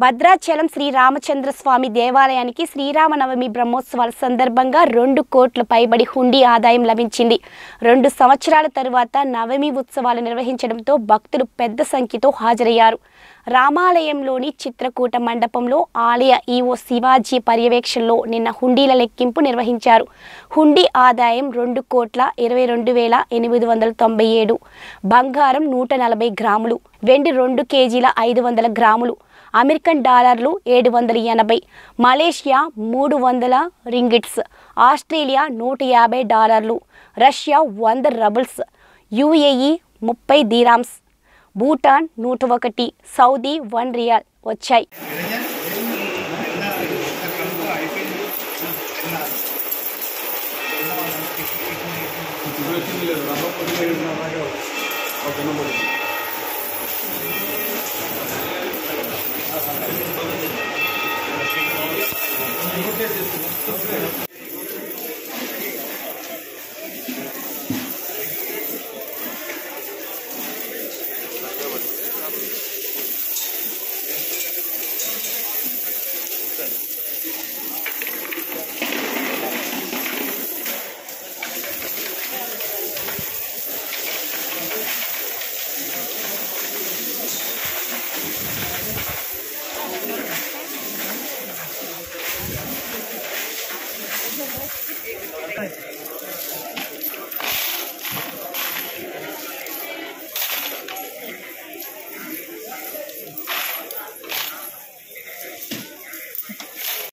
భద్రాచలం శ్రీ రామచంద్ర స్వామి దేవాలయానికి శ్రీరామనవమి బ్రహ్మోత్సవాల సందర్భంగా రెండు కోట్ల పైబడి హుండీ ఆదాయం లభించింది రెండు సంవత్సరాల తరువాత నవమి ఉత్సవాలు నిర్వహించడంతో భక్తులు పెద్ద సంఖ్యతో హాజరయ్యారు రామాలయంలోని చిత్రకూట మండపంలో ఆలయ ఈవో శివాజీ పర్యవేక్షణలో నిన్న హుండీల లెక్కింపు నిర్వహించారు హుండీ ఆదాయం రెండు కోట్ల ఇరవై రెండు వేల ఎనిమిది వందల తొంభై ఏడు బంగారం నూట నలభై గ్రాములు వెండి రెండు కేజీల ఐదు వందల గ్రాములు అమెరికన్ డాలర్లు ఏడు వందల ఎనభై మలేషియా మూడు వందల రింగిట్స్ ఆస్ట్రేలియా నూట యాభై డాలర్లు రష్యా వంద రబుల్స్ యుఏఈ ముప్పై దీరామ్స్ భూటాన్ నూట ఒకటి సౌదీ వన్ రియాల్ వచ్చాయి ఓకే